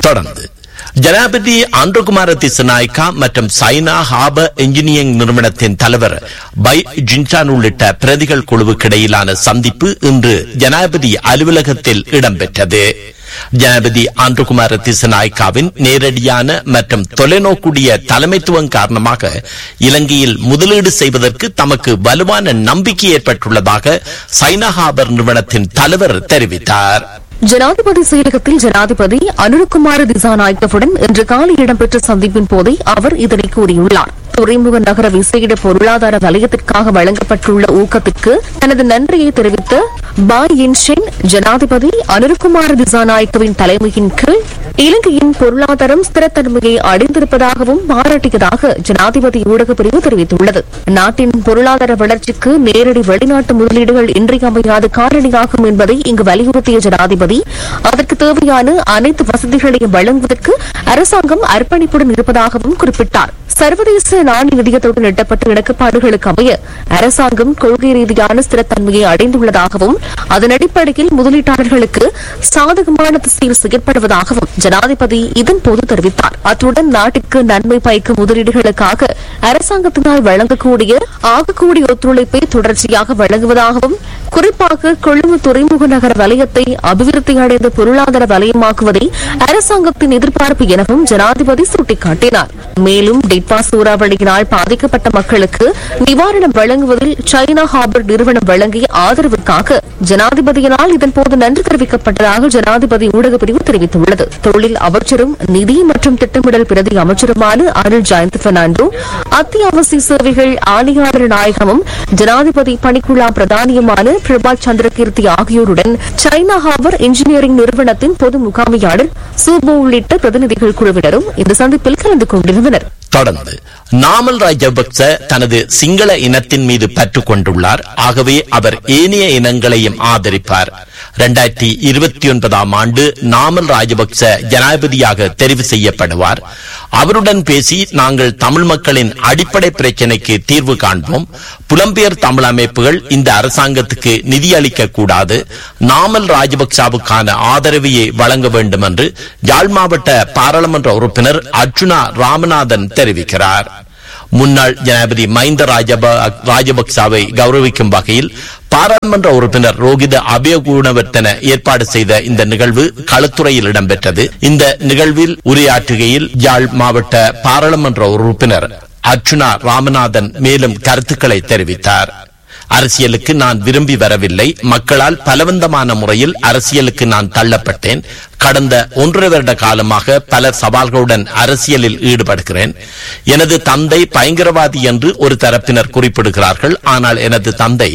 தொடர்ந்து ஜனாபதி ஆந்திரகுமார திசநாயக்கா மற்றும் China ஹாபர் engineering நிறுவனத்தின் தலைவர் பை ஜின்சான் உள்ளிட்ட பிரதிகள் குழுவுக்கிடையிலான சந்திப்பு இன்று ஜனாபதி அலுவலகத்தில் இடம்பெற்றது ஜனாபதி ஆந்திரகுமார திசநாயக்காவின் நேரடியான மற்றும் தொலைநோக்குடைய தலைமைத்துவம் காரணமாக இலங்கையில் முதலீடு செய்வதற்கு தமக்கு வலுவான நம்பிக்கை ஏற்பட்டுள்ளதாக சைனா ஹாபர் நிறுவனத்தின் தலைவர் தெரிவித்தார் ஜனாதிபதி செயலகத்தில் ஜனாதிபதி அனுருகுமார திசாநாயக்கவுடன் இன்று காலை இடம்பெற்ற சந்திப்பின் போதே அவர் இதனை கூறியுள்ளார் துறைமுக நகர விசேட பொருளாதார வலயத்திற்காக வழங்கப்பட்டுள்ள ஊக்கத்திற்கு தனது நன்றியை தெரிவித்த பாய் இன்ஷென் ஜனாதிபதி அனுருகுமார திசாநாயக்கவின் தலைமையின் கீழ் இலங்கையின் பொருளாதாரம் ஸ்திரத்தன்மையை அடைந்திருப்பதாகவும் பாராட்டியதாக ஜனாதிபதி ஊடகப் பிரிவு தெரிவித்துள்ளது நாட்டின் பொருளாதார வளர்ச்சிக்கு நேரடி வெளிநாட்டு முதலீடுகள் இன்றியமையாத காரணியாகும் என்பதை இங்கு வலியுறுத்திய ஜனாதிபதி அதற்கு தேவையான அனைத்து வசதிகளையும் வழங்குவதற்கு அரசாங்கம் அர்ப்பணிப்புடன் இருப்பதாகவும் குறிப்பிட்டார் சர்வதேச நாணய நிதியத்துடன் எட்டப்பட்ட இணக்கப்பாடுகளுக்கு அமைய அரசாங்கம் கொள்கை ரீதியான ஸ்திரத்தன்மையை அடைந்துள்ளதாகவும் அதன் அடிப்படையில் முதலீட்டாளர்களுக்கு சாதகமான திசையில் செயற்படுவதாகவும் ஜனாதிபதி இதன்போது தெரிவித்தார் அத்துடன் நாட்டிற்கு நன்மை பயக்கும் முதலீடுகளுக்காக அரசாங்கத்தினால் வழங்கக்கூடிய ஆகக்கூடிய ஒத்துழைப்பை தொடர்ச்சியாக வழங்குவதாகவும் குறிப்பாக கொழும்பு துறைமுக நகர வலயத்தை அபிவிருத்தி அடைந்த பொருளாதார வலயமாக்குவதை அரசாங்கத்தின் எதிர்பார்ப்பு எனவும் ஜனாதிபதி சுட்டிக்காட்டினார் மேலும் டிட்வா சூறாவளியினால் பாதிக்கப்பட்ட மக்களுக்கு நிவாரணம் வழங்குவதில் சைனா ஹார்பர் நிறுவனம் வழங்கிய ஆதரவுக்காக ஜனாதிபதியினால் இதன்போது நன்றி தெரிவிக்கப்பட்டதாக ஜனாதிபதி ஊடகப் பிரிவு தெரிவித்துள்ளது தொழில் அமைச்சரும் நிதி மற்றும் திட்டமிடல் பிரதி அமைச்சருமான அருள் ஜெயந்த் பெர்னாண்டோ அத்தியாவசிய சேவைகள் ஆணையாளர் நாயகமும் ஜனாதிபதி பணிக்குழா பிரதானியுமான பிரபா சந்திரகீர்த்தி ஆகியோருடன் சைனா ஹார்பர் இன்ஜினியரிங் நிறுவனத்தின் பொது முகாமையாளர் சூபோ உள்ளிட்ட பிரதிநிதிகள் குழுவினரும் இந்த சந்திப்பில் கலந்து கொண்டிருந்தனர் தொடர்ந்து நாமல் ராஜபக்ச தனது சிங்கள இனத்தின் மீது பற்று கொண்டுள்ளார் ஆகவே அவர் ஏனைய இனங்களையும் ஆதரிப்பார் இரண்டாயிரத்தி இருபத்தி ஒன்பதாம் ஆண்டு நாமல் ராஜபக்ச ஜனாதிபதியாக தெரிவு செய்யப்படுவார் அவருடன் பேசி நாங்கள் தமிழ் மக்களின் அடிப்படை பிரச்சினைக்கு தீர்வு காண்போம் புலம்பெயர் தமிழ் அமைப்புகள் இந்த அரசாங்கத்துக்கு நிதி அளிக்க கூடாது நாமல் ராஜபக்சாவுக்கான ஆதரவையே வழங்க வேண்டும் என்று யாழ் மாவட்ட பாராளுமன்ற உறுப்பினர் அர்ஜுனா ராமநாதன் தெரிவிக்கிறார் முன்னாள் ஜனாதிபதி மஹிந்த ராஜப ராஜபக்சாவை கௌரவிக்கும் வகையில் பாராளுமன்ற உறுப்பினர் ரோகித அபயகுணவர்த்தன ஏற்பாடு செய்த இந்த நிகழ்வு களத்துறையில் இடம்பெற்றது இந்த நிகழ்வில் உரையாற்றுகையில் யாழ் மாவட்ட பாராளுமன்ற உறுப்பினர் அர்ச்சுனா ராமநாதன் மேலும் கருத்துக்களை தெரிவித்தார் அரசியலுக்கு நான் விரும்பி வரவில்லை மக்களால் பலவந்தமான முறையில் அரசியலுக்கு நான் தள்ளப்பட்டேன் கடந்த ஒன்றரை வருட காலமாக பல சவால்களுடன் அரசியலில் ஈடுபடுகிறேன் எனது தந்தை பயங்கரவாதி என்று ஒரு தரப்பினர் குறிப்பிடுகிறார்கள் ஆனால் எனது தந்தை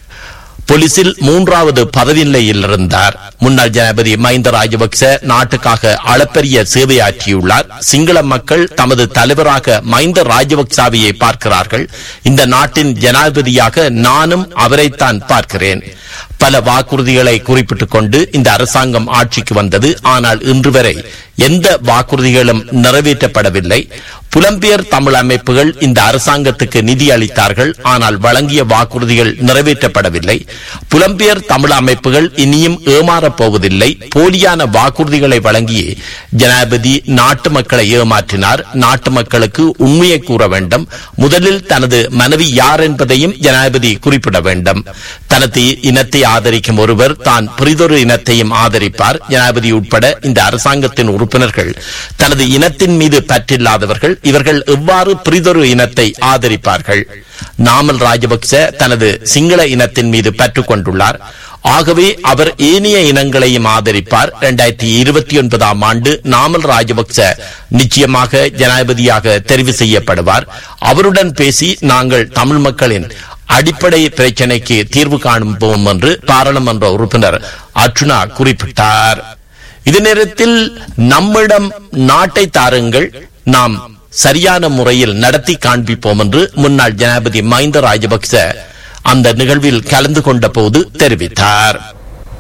போலீசில் மூன்றாவது பதவி நிலையில் இருந்தார் முன்னாள் ஜனாதிபதி மஹிந்த ராஜபக்ச நாட்டுக்காக அளப்பரிய சேவையாற்றியுள்ளார் சிங்கள மக்கள் தமது தலைவராக மஹிந்த ராஜபக்சாவையை பார்க்கிறார்கள் இந்த நாட்டின் ஜனாதிபதியாக நானும் அவரைத்தான் பார்க்கிறேன் பல வாக்குறுதிகளை குறிப்பிட்டுக் கொண்டு இந்த அரசாங்கம் ஆட்சிக்கு வந்தது ஆனால் இன்று வரை எந்த வாக்குறுதிகளும் நிறைவேற்றப்படவில்லை புலம்பெயர் தமிழ் அமைப்புகள் இந்த அரசாங்கத்துக்கு நிதி அளித்தார்கள் ஆனால் வழங்கிய வாக்குறுதிகள் நிறைவேற்றப்படவில்லை புலம்பெயர் தமிழ் அமைப்புகள் இனியும் ஏமாறப் போவதில்லை போலியான வாக்குறுதிகளை வழங்கி ஜனாதிபதி நாட்டு மக்களை ஏமாற்றினார் நாட்டு மக்களுக்கு உண்மையை கூற வேண்டும் முதலில் தனது மனைவி யார் என்பதையும் ஜனாதிபதி குறிப்பிட வேண்டும் தனது இனத்தை ஆதரிக்கும் ஒருவர் தான் பிரிதொரு இனத்தையும் ஆதரிப்பார் ஜனாதிபதி உட்பட இந்த அரசாங்கத்தின் உறுப்பினர்கள் தனது இனத்தின் மீது பற்றில்லாதவர்கள் இவர்கள் எவ்வாறு பிரிதொரு இனத்தை ஆதரிப்பார்கள் நாமல் ராஜபக்ச தனது சிங்கள இனத்தின் மீது பற்று கொண்டுள்ளார் ஆகவே அவர் ஏனைய இனங்களையும் ஆதரிப்பார் இரண்டாயிரத்தி இருபத்தி ஒன்பதாம் ஆண்டு நாமல் ராஜபக்ச நிச்சயமாக ஜனாதிபதியாக தெரிவு செய்யப்படுவார் அவருடன் பேசி நாங்கள் தமிழ் மக்களின் அடிப்படை பிரச்சினைக்கு தீர்வு காண்போம் என்று பாராளுமன்ற உறுப்பினர் அர்ச்சுனா குறிப்பிட்டார் இது நேரத்தில் நம்மிடம் நாட்டை தாருங்கள் நாம் சரியான முறையில் நடத்தி காண்பிப்போம் என்று முன்னாள் ஜனாதிபதி மஹிந்த ராஜபக்ச அந்த நிகழ்வில் கலந்து கொண்ட போது தெரிவித்தார்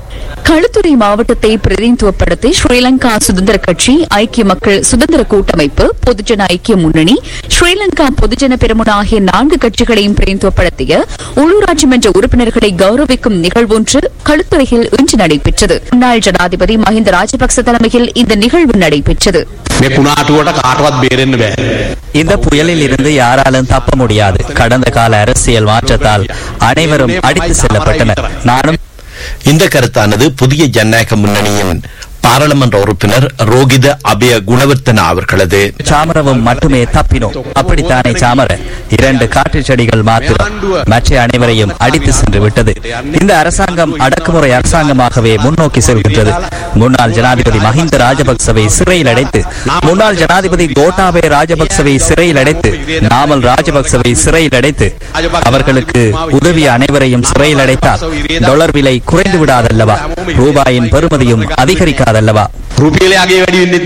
களுத்துறை மாவட்டத்தை பிரதிநிதித்துவப்படுத்தி ஸ்ரீலங்கா சுதந்திர கட்சி ஐக்கிய மக்கள் சுதந்திர கூட்டமைப்பு பொதுஜன ஐக்கிய முன்னணி ஸ்ரீலங்கா பொதுஜன பெருமுன ஆகிய நான்கு கட்சிகளையும் பிரதிநிதித்துவப்படுத்திய உள்ளூராட்சி மன்ற உறுப்பினர்களை கௌரவிக்கும் நிகழ்வொன்று களுத்துறையில் இன்று நடைபெற்றது முன்னாள் ஜனாதிபதி மஹிந்த ராஜபக்ச தலைமையில் இந்த நிகழ்வு நடைபெற்றது මේ කුණාටුවට කාටවත් බේරෙන්න බෑ. இந்த புயலில் இருந்து யாராலும் தப்ப முடியாது கடந்த கால அரசியல் மாற்றத்தால் அனைவரும் அடித்து செல்லப்பட்டனர் நானும் இந்த கருத்தானது புதிய ஜனநாயக முன்னணியின் பாராளுமன்ற உறுப்பினர் ரோகித அபய குணவர்த்தன அவர்களது சாமரவும் மட்டுமே தப்பினோம் அப்படித்தானே சாமர இரண்டு காற்று செடிகள் மாத்திரம் மற்ற அனைவரையும் அடித்து சென்று விட்டது இந்த அரசாங்கம் அடக்குமுறை அரசாங்கமாகவே முன்னோக்கி செல்கின்றது முன்னாள் ஜனாதிபதி மஹிந்த ராஜபக்சவை சிறையில் அடைத்து முன்னாள் ஜனாதிபதி கோட்டாபய ராஜபக்சவை சிறையில் அடைத்து நாமல் ராஜபக்சவை சிறையில் அடைத்து அவர்களுக்கு உதவிய அனைவரையும் சிறையில் அடைத்தால் டாலர் விலை குறைந்து விடாதல்லவா ரூபாயின் பெறுமதியும் அதிகரிக்காதல்லவா රුපියලයාගේ වැඩි වෙන්නෙත්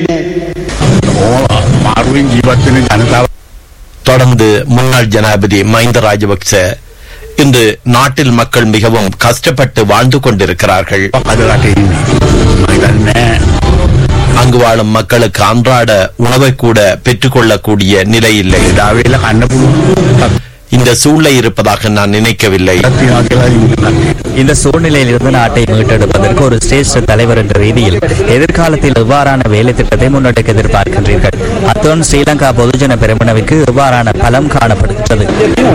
නෑ. මාරුවෙන් ජීවත්වෙන ජනතාව தொடர்ந்து முன்னாள் ஜனாதிபதி மஹிந்த ராஜபக்ச இன்று நாட்டில் மக்கள் மிகவும் கஷ்டப்பட்டு வாழ்ந்து கொண்டிருக்கிறார்கள் අද රටේ ඉන්නේ. මම හිතන්නේ அங்கு வாழும் மக்களுக்கு அன்றாட உணவை கூட பெற்றுக்கொள்ளக்கூடிய நிலை இல்லை එදා වේල කන්න පුළුවන් இந்த சூழ்நிலை இருப்பதாக நான் நினைக்கவில்லை තියනවා කියලා ඉන්නේ. இந்த சூழ்நிலையில் இருந்து நாட்டை மீட்டெடுப்பதற்கு ஒரு சிரேஷ்ட தலைவர் என்ற ரீதியில் எதிர்காலத்தில் எவ்வாறான வேலை திட்டத்தை முன்னெடுக்க எதிர்பார்க்கின்றீர்கள் அத்துடன் ஸ்ரீலங்கா பொதுஜன பெருமனவிற்கு எவ்வாறான பலம் காணப்படுகின்றது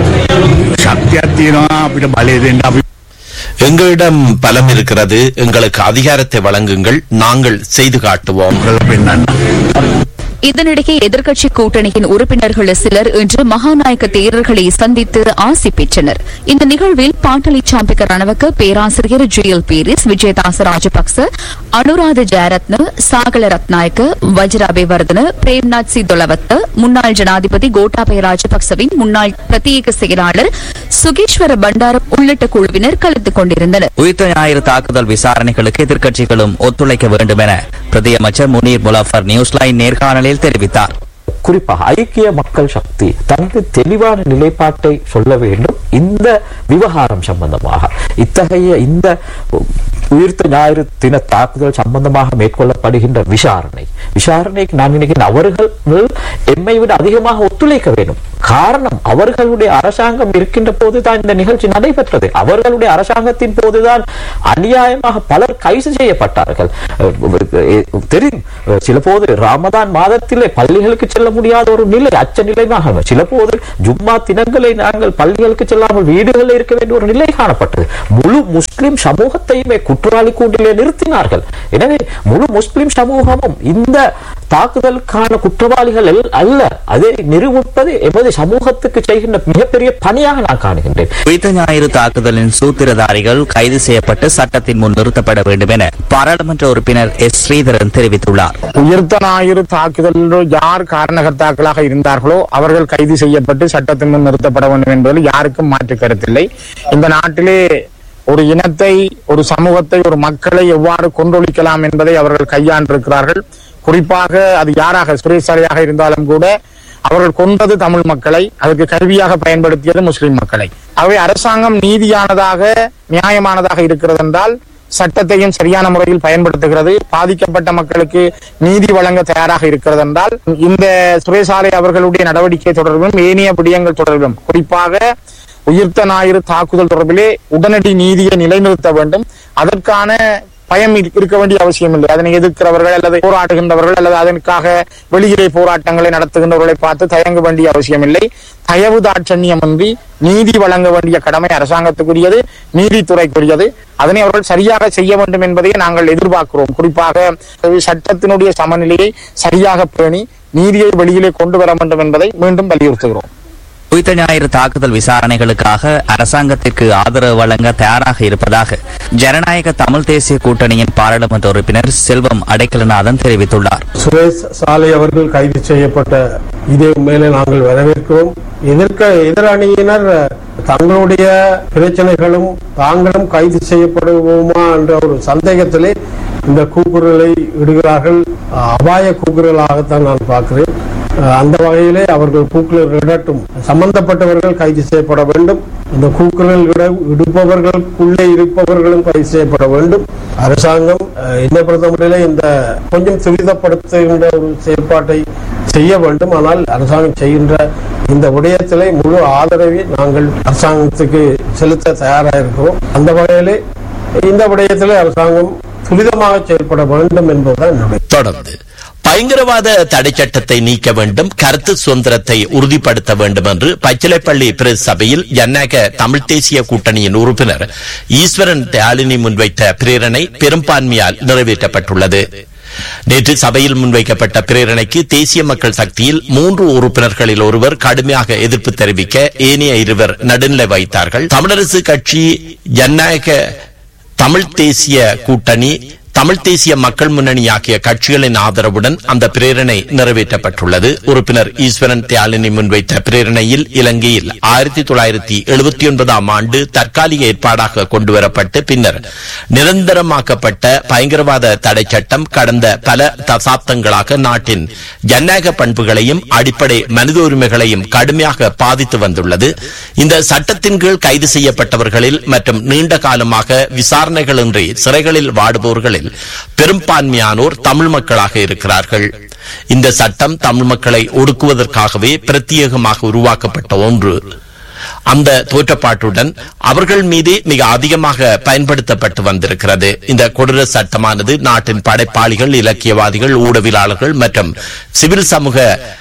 ශක්තියක් තියෙනවා අපිට බලය දෙන්න අපි எங்களிடம் பலம் இருக்கிறது எங்களுக்கு அதிகாரத்தை வழங்குங்கள் நாங்கள் செய்து காட்டுவோம் කළ පෙන්න්න. இதனிடையே எதிர்க்கட்சி கூட்டணியின் உறுப்பினர்கள் சிலர் இன்று மகாநாயக்க தேரர்களை சந்தித்து ஆசி பெற்றனர் இந்த நிகழ்வில் பாட்டலி சாம்பிக்க ரணவக்க பேராசிரியர் ஜுயல் பீரிஸ் விஜயதாச ராஜபக்ச அனுராத ஜெயரத்ன சாகல ரத்நாயக்க வஜ்ராபேவர்தன பிரேம்நாத் சி தொலவத்த முன்னாள் ஜனாதிபதி கோட்டாபய ராஜபக்சவின் முன்னாள் பிரத்யேக செயலாளர் சுகேஸ்வர பண்டாரம் உள்ளிட்ட குழுவினர் கலந்து கொண்டிருந்தனர் உயிர்த்த ஞாயிறு தாக்குதல் விசாரணைகளுக்கு எதிர்க்கட்சிகளும் ஒத்துழைக்க வேண்டும் என பிரதியமைச்சர் முனீர் முலாஃபர் நியூஸ்லைன் நேர்காணலில் தெரிவித்தார் குறிப்பாக ஐக்கிய மக்கள் சக்தி தனது தெளிவான நிலைப்பாட்டை சொல்ல வேண்டும் இந்த விவகாரம் சம்பந்தமாக இத்தகைய இந்த உயிர்த்த ஞாயிறு தின தாக்குதல் சம்பந்தமாக மேற்கொள்ளப்படுகின்ற விசாரணை விசாரணைக்கு நான் நினைக்கிறேன் அவர்கள் எம்மை விட அதிகமாக ஒத்துழைக்க வேண்டும் காரணம் அவர்களுடைய அரசாங்கம் இருக்கின்ற போதுதான் இந்த நிகழ்ச்சி நடைபெற்றது அவர்களுடைய அரசாங்கத்தின் போதுதான் அநியாயமாக பலர் கைது செய்யப்பட்டார்கள் அஹ் தெரியும் சில போது ராமதான் மாதத்திலே பள்ளிகளுக்கு செல்ல முடியாத ஒரு நிலை அச்ச நிலைமாக சில போது ஜும்மா தினங்களை நாங்கள் பள்ளிகளுக்கு செல்லாமல் வீடுகளில் இருக்க வேண்டிய ஒரு நிலை காணப்பட்டது முழு முஸ்லிம் சமூகத்தையுமே குற்றவாளி கூண்டிலே நிறுத்தினார்கள் எனவே முழு முஸ்லிம் சமூகமும் இந்த தாக்குதலுக்கான குற்றவாளிகள் அல்ல- அல்ல அதை நிரூபிப்பது எமது சமூகத்துக்கு செய்கின்ற மிகப்பெரிய பணியாக நான் காணுகின்றேன் உயிர்த்த ஞாயிறு தாக்குதலின் சூத்திரதாரிகள் கைது செய்யப்பட்டு சட்டத்தின் முன் நிறுத்தப்பட வேண்டும் என பாராளுமன்ற உறுப்பினர் எஸ் ஸ்ரீதரன் தெரிவித்துள்ளார் உயர்த்த ஞாயிறு தாக்குதலில் யார் காரணகர்த்தாக்களாக இருந்தார்களோ அவர்கள் கைது செய்யப்பட்டு சட்டத்தின் முன் நிறுத்தப்பட வேண்டும் என்பதில் யாருக்கும் மாற்று கருத்தில்லை இந்த நாட்டிலே ஒரு இனத்தை ஒரு சமூகத்தை ஒரு மக்களை எவ்வாறு கொன்றொழிக்கலாம் என்பதை அவர்கள் கையாண்டிருக்கிறார்கள் குறிப்பாக அது யாராக சுரேசாலையாக இருந்தாலும் கூட அவர்கள் கொன்றது தமிழ் மக்களை அதற்கு கருவியாக பயன்படுத்தியது முஸ்லிம் மக்களை ஆகவே அரசாங்கம் நீதியானதாக நியாயமானதாக இருக்கிறது என்றால் சட்டத்தையும் சரியான முறையில் பயன்படுத்துகிறது பாதிக்கப்பட்ட மக்களுக்கு நீதி வழங்க தயாராக இருக்கிறது என்றால் இந்த சுரேசாலை அவர்களுடைய நடவடிக்கை தொடர்பிலும் ஏனைய விடயங்கள் தொடர்பிலும் குறிப்பாக உயிர்த்த ஞாயிறு தாக்குதல் தொடர்பிலே உடனடி நீதியை நிலைநிறுத்த வேண்டும் அதற்கான பயம் இருக்க இருக்க வேண்டிய அவசியம் இல்லை அதனை எதிர்க்கிறவர்கள் அல்லது போராடுகின்றவர்கள் அல்லது அதற்காக வெளியிலே போராட்டங்களை நடத்துகின்றவர்களை பார்த்து தயங்க வேண்டிய அவசியம் இல்லை தயவு தாட்சண்யமின்றி நீதி வழங்க வேண்டிய கடமை அரசாங்கத்துக்குரியது நீதித்துறைக்குரியது அதனை அவர்கள் சரியாக செய்ய வேண்டும் என்பதையே நாங்கள் எதிர்பார்க்கிறோம் குறிப்பாக சட்டத்தினுடைய சமநிலையை சரியாக பேணி நீதியை வெளியிலே கொண்டு வர வேண்டும் என்பதை மீண்டும் வலியுறுத்துகிறோம் உயிர்த்த ஞாயிறு தாக்குதல் விசாரணைகளுக்காக அரசாங்கத்திற்கு ஆதரவு வழங்க தயாராக இருப்பதாக ஜனநாயக தமிழ் தேசிய கூட்டணியின் பாராளுமன்ற உறுப்பினர் செல்வம் அடைக்கலநாதன் தெரிவித்துள்ளார் சுரேஷ் சாலை அவர்கள் கைது செய்யப்பட்ட இதே மேலே நாங்கள் வரவேற்கிறோம் எதிர்க்க எதிரணியினர் தங்களுடைய பிரச்சனைகளும் தாங்களும் கைது செய்யப்படுவோமா என்ற ஒரு சந்தேகத்திலே இந்த கூக்குரலை இடுகிறார்கள் அபாய கூக்குரலாகத்தான் நான் பார்க்கிறேன் அஹ் அந்த வகையிலே அவர்கள் கூக்குரல் இடட்டும் சம்பந்தப்பட்டவர்கள் கைது செய்யப்பட வேண்டும் இந்த கூக்குரல் இட இடுப்பவர்களுக்குள்ளே இருப்பவர்களும் கைது செய்யப்பட வேண்டும் அரசாங்கம் அஹ், என்னை பொறுத்தவரையிலே இந்த கொஞ்சம் துரிதப்படுத்துகின்ற ஒரு செயற்பாட்டை செய்ய வேண்டும் ஆனால் அரசாங்கம் செய்கின்ற இந்த விடயத்திலே முழு ஆதரவை நாங்கள் அரசாங்கத்துக்கு செலுத்த தயாராக இருக்கிறோம் அந்த வகையிலே இந்த விடயத்திலே அரசாங்கம் துரிதமாக செயல்பட வேண்டும் என்பதுதான் என்னுடைய தொடர்ந்து பயங்கரவாத தடை சட்டத்தை நீக்க வேண்டும் கருத்து சுதந்திரத்தை உறுதிப்படுத்த வேண்டும் என்று பச்சிலைப்பள்ளி பிரஸ் சபையில் ஜனநாயக தமிழ் தேசிய கூட்டணியின் உறுப்பினர் ஈஸ்வரன் தயாளினி முன்வைத்த பிரேரணை பெரும்பான்மையால் நிறைவேற்றப்பட்டுள்ளது நேற்று சபையில் முன்வைக்கப்பட்ட பிரேரணைக்கு தேசிய மக்கள் சக்தியில் மூன்று உறுப்பினர்களில் ஒருவர் கடுமையாக எதிர்ப்பு தெரிவிக்க ஏனைய இருவர் நடுநிலை வைத்தார்கள் தமிழரசு கட்சி ஜனநாயக தமிழ் தேசிய கூட்டணி தமிழ் தேசிய மக்கள் முன்னணி ஆகிய கட்சிகளின் ஆதரவுடன் அந்த பிரேரணை நிறைவேற்றப்பட்டுள்ளது உறுப்பினர் ஈஸ்வரன் தியாலினி முன்வைத்த பிரேரணையில் இலங்கையில் ஆயிரத்தி தொள்ளாயிரத்தி எழுபத்தி ஒன்பதாம் ஆண்டு தற்காலிக ஏற்பாடாக கொண்டுவரப்பட்டு பின்னர் நிரந்தரமாக்கப்பட்ட பயங்கரவாத தடை சட்டம் கடந்த பல தசாப்தங்களாக நாட்டின் ஜனநாயக பண்புகளையும் அடிப்படை மனித உரிமைகளையும் கடுமையாக பாதித்து வந்துள்ளது இந்த சட்டத்தின் கீழ் கைது செய்யப்பட்டவர்களில் மற்றும் நீண்ட காலமாக விசாரணைகளின்றி சிறைகளில் வாடுபவர்களில் பெரும்பான்மையானோர் தமிழ் மக்களாக இருக்கிறார்கள் இந்த சட்டம் தமிழ் மக்களை ஒடுக்குவதற்காகவே பிரத்யேகமாக உருவாக்கப்பட்ட ஒன்று அந்த தோற்றப்பாட்டுடன் அவர்கள் மீது மிக அதிகமாக பயன்படுத்தப்பட்டு வந்திருக்கிறது இந்த கொடூர சட்டமானது நாட்டின் படைப்பாளிகள் இலக்கியவாதிகள் ஊடகவியலாளர்கள் மற்றும் சிவில் சமூக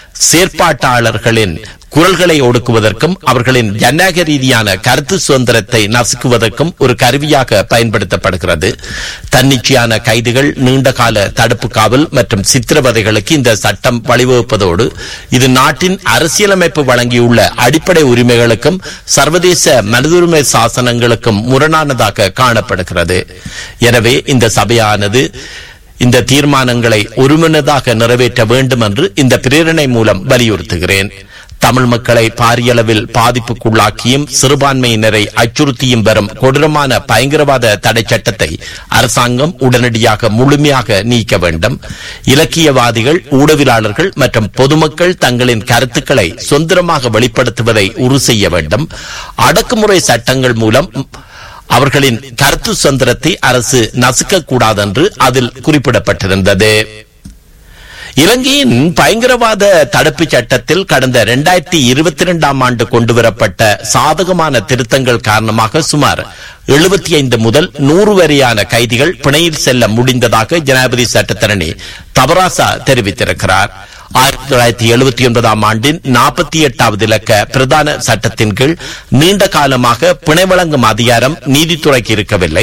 செயற்பாட்டாளர்களின் குரல்களை ஒடுக்குவதற்கும் அவர்களின் ஜனநாயக ரீதியான கருத்து சுதந்திரத்தை நசுக்குவதற்கும் ஒரு கருவியாக பயன்படுத்தப்படுகிறது தன்னிச்சையான கைதுகள் நீண்டகால தடுப்பு காவல் மற்றும் சித்திரவதைகளுக்கு இந்த சட்டம் வழிவகுப்பதோடு இது நாட்டின் அரசியலமைப்பு வழங்கியுள்ள அடிப்படை உரிமைகளுக்கும் சர்வதேச மனிதுரிமை சாசனங்களுக்கும் முரணானதாக காணப்படுகிறது எனவே இந்த சபையானது இந்த தீர்மானங்களை ஒருமனதாக நிறைவேற்ற வேண்டும் என்று இந்த பிரேரணை மூலம் வலியுறுத்துகிறேன் தமிழ் மக்களை பாரியளவில் பாதிப்புக்குள்ளாக்கியும் சிறுபான்மையினரை அச்சுறுத்தியும் வரும் கொடூரமான பயங்கரவாத தடை சட்டத்தை அரசாங்கம் உடனடியாக முழுமையாக நீக்க வேண்டும் இலக்கியவாதிகள் ஊடகவியலாளர்கள் மற்றும் பொதுமக்கள் தங்களின் கருத்துக்களை சுதந்திரமாக வெளிப்படுத்துவதை உறுதி செய்ய வேண்டும் அடக்குமுறை சட்டங்கள் மூலம் அவர்களின் கருத்து சுதந்திரத்தை அரசு நசுக்கக்கூடாது என்று அதில் குறிப்பிடப்பட்டிருந்தது இலங்கையின் பயங்கரவாத தடுப்பு சட்டத்தில் கடந்த இரண்டாயிரத்தி இருபத்தி இரண்டாம் ஆண்டு கொண்டுவரப்பட்ட சாதகமான திருத்தங்கள் காரணமாக சுமார் எழுபத்தி ஐந்து முதல் நூறு வரையான கைதிகள் பிணையில் செல்ல முடிந்ததாக ஜனாதிபதி சட்டத்தரணி தபராசா தெரிவித்திருக்கிறார் ஆயிரத்தி தொள்ளாயிரத்தி எழுபத்தி ஒன்பதாம் ஆண்டின் நாற்பத்தி எட்டாவது இலக்க பிரதான சட்டத்தின் கீழ் நீண்ட காலமாக பிணை வழங்கும் அதிகாரம் நீதித்துறைக்கு இருக்கவில்லை